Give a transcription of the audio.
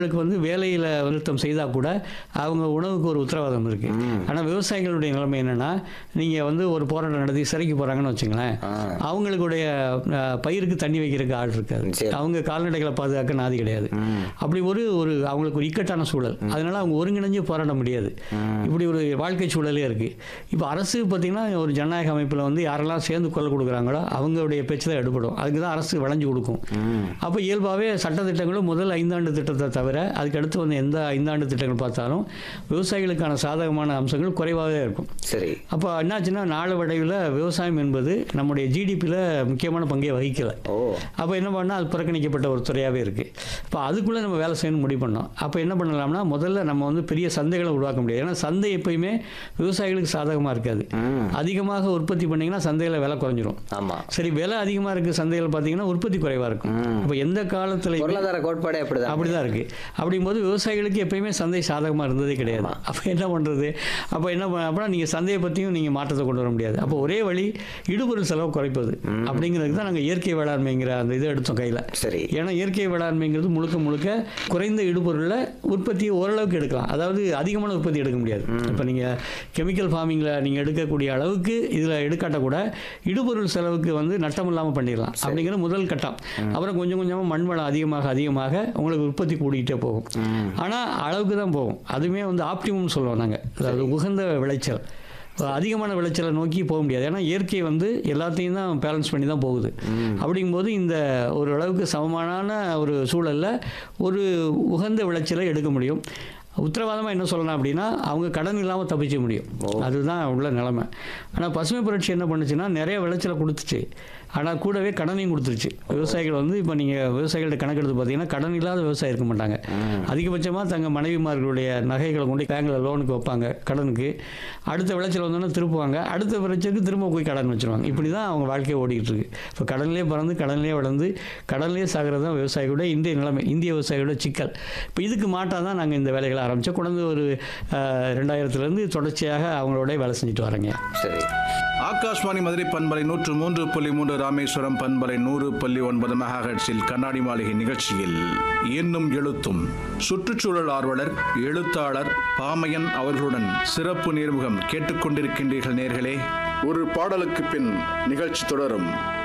அவங்களுக்கு வந்து வேலையில் நிறுத்தம் செய்தால் கூட அவங்க உணவுக்கு ஒரு உத்தரவாதம் இருக்குது ஆனால் விவசாயிகளுடைய நிலைமை என்னென்னா நீங்கள் வந்து ஒரு போராட்டம் நடத்தி சிறைக்கு போகிறாங்கன்னு வச்சுங்களேன் ஆ. அவங்களுடைய அஹ், பயிருக்கு தண்ணி வைக்கிறதுக்கு ஆள் இருக்காது சரி. அவங்க கால்நடைகளை பாதுகாக்க நாதி கிடையாது அப்படி ஒரு ஒரு அவங்களுக்கு ஒரு இக்கட்டான சூழல் அதனால அவங்க ஒருங்கிணைஞ்சு போராட முடியாது இப்படி ஒரு வாழ்க்கை சூழலே இருக்குது இப்போ அரசு பார்த்திங்கன்னா ஒரு ஜனநாயக அமைப்பில் வந்து யாரெல்லாம் சேர்ந்து குரல் கொடுக்குறாங்களோ அவங்களுடைய பேச்சு தான் எடுபடும் அதுக்கு தான் அரசு வளைஞ்சு கொடுக்கும் அப்போ இயல்பாகவே சட்டத்திட்டங்களும் முதல் ஐந்தாண்டு திட்டத்தை தவிர அதுக்கு அடுத்து வந்து எந்த ஐந்தாண்டு திட்டங்கள் பார்த்தாலும் விவசாயிகளுக்கான சாதகமான அம்சங்கள் குறைவாகவே இருக்கும் சரி அப்போ என்னாச்சுன்னா நாளை வடைவில் விவசாயம் என்பது நம்முடைய ஜிடிபியில் முக்கியமான பங்கை வகிக்கலை ஓ அப்போ என்ன பண்ணால் அது புறக்கணிக்கப்பட்ட ஒரு துறையாகவே இருக்குது இப்போ அதுக்குள்ளே நம்ம வேலை செய்யணும்னு முடிவு பண்ணோம் அப்போ என்ன பண்ணலாம்னா முதல்ல நம்ம வந்து பெரிய சந்தைகளை உருவாக்க முடியாது ஏன்னா சந்தை எப்பயுமே விவசாயிகளுக்கு சாதகமாக இருக்காது ம் அதிகமாக உற்பத்தி பண்ணிங்கன்னா சந்தையில் விலை குறைஞ்சிரும் ஆமா சரி விலை அதிகமாக இருக்குது சந்தையில் பார்த்தீங்கன்னா உற்பத்தி குறைவாக இருக்கும் இப்போ எந்த காலத்தில் பொருளாதார கோட்பாடே அப்படிதான் அப்படிதான் இருக்கு அப்படிங்கும்போது விவசாயிகளுக்கு எப்பயுமே சந்தை சாதகமாக இருந்ததே கிடையாது அப்போ என்ன பண்ணுறது அப்போ என்ன பண்ண அப்படின்னா நீங்கள் சந்தையை பற்றியும் நீங்கள் மாற்றத்தை கொண்டு வர முடியாது அப்போ ஒரே வழி இடுபொருள் செலவு குறைப்பது அப்படிங்கிறதுக்கு தான் நாங்கள் இயற்கை வேளாண்மைங்கிற அந்த இதை எடுத்தோம் கையில் சரி ஏன்னா இயற்கை வேளாண்மைங்கிறது முழுக்க முழுக்க குறைந்த இடுபொருளில் உற்பத்தியை ஓரளவுக்கு எடுக்கலாம் அதாவது அதிகமான உற்பத்தி எடுக்க முடியாது இப்போ நீங்கள் கெமிக்கல் ஃபார்மிங்கில் நீங்கள் எடுக்கக்கூடிய அளவுக்கு இதில் எடுக்காட்ட கூட இடுபொருள் செலவுக்கு வந்து நட்டம் இல்லாமல் பண்ணிடலாம் அப்படிங்கிற முதல் கட்டம் அப்புறம் கொஞ்சம் கொஞ்சமாக மண் வளம் அதிகமாக அதிகமாக உங்களுக்கு உற்பத்தி கூடிக்கிட்டே போகும் ஆனால் அளவுக்கு தான் போகும் அதுவுமே வந்து ஆப்டிமம் சொல்லுவோம் நாங்கள் அதாவது உகந்த விளைச்சல் அதிகமான விளைச்சலை நோக்கி போக முடியாது ஏன்னா இயற்கை வந்து எல்லாத்தையும் தான் பேலன்ஸ் பண்ணி தான் போகுது அப்படிங்கும்போது இந்த ஒரு அளவுக்கு சமமான ஒரு சூழலில் ஒரு உகந்த விளைச்சலை எடுக்க முடியும் உத்தரவாதமாக என்ன சொல்லலாம் அப்படின்னா அவங்க கடன் இல்லாமல் தப்பிக்க முடியும் அதுதான் உள்ள நிலைமை ஆனால் பசுமை புரட்சி என்ன பண்ணுச்சுன்னா நிறைய விளைச்சலை கொடுத்துச்சு ஆனால் கூடவே கடனையும் கொடுத்துருச்சு விவசாயிகள் வந்து இப்போ நீங்கள் விவசாயிகள்ட்ட கணக்கெடுத்து பார்த்தீங்கன்னா கடன் இல்லாத விவசாயி இருக்க மாட்டாங்க அதிகபட்சமாக தங்கள் மனைவிமார்களுடைய நகைகளை கொண்டு பேங்கில் லோனுக்கு வைப்பாங்க கடனுக்கு அடுத்த விளைச்சல் வந்தோன்னே திருப்புவாங்க அடுத்த விளைச்சலுக்கு திரும்ப போய் கடன் வச்சிருவாங்க இப்படி தான் அவங்க வாழ்க்கையை ஓடிக்கிட்டு இருக்கு இப்போ கடன்லேயே பிறந்து கடன்லேயே வளர்ந்து கடன்லேயே சாகிறது தான் விவசாயியோட இந்திய நிலைமை இந்திய விவசாயியோட சிக்கல் இப்போ இதுக்கு மாட்டாக தான் நாங்கள் இந்த வேலைகளை ஆரம்பித்தோம் கொண்டு ஒரு அஹ், ரெண்டாயிரத்துலேருந்து தொடர்ச்சியாக அவங்களோட வேலை செஞ்சுட்டு வரேங்க சரி ஆகாஷ்வாணி மதுரை பண்பலை நூற்று மூன்று புள்ளி மூன்று ராமேஸ்வரம் பண்பலை நூறு புள்ளி ஒன்பது மெகாஹெட்ஸில் கண்ணாடி மாளிகை நிகழ்ச்சியில் இன்னும் எழுத்தும் சுற்றுச்சூழல் ஆர்வலர் எழுத்தாளர் பாமையன் அவர்களுடன் சிறப்பு நேர்முகம் கேட்டுக்கொண்டிருக்கின்றீர்கள் நேர்களே ஒரு பாடலுக்கு பின் நிகழ்ச்சி தொடரும்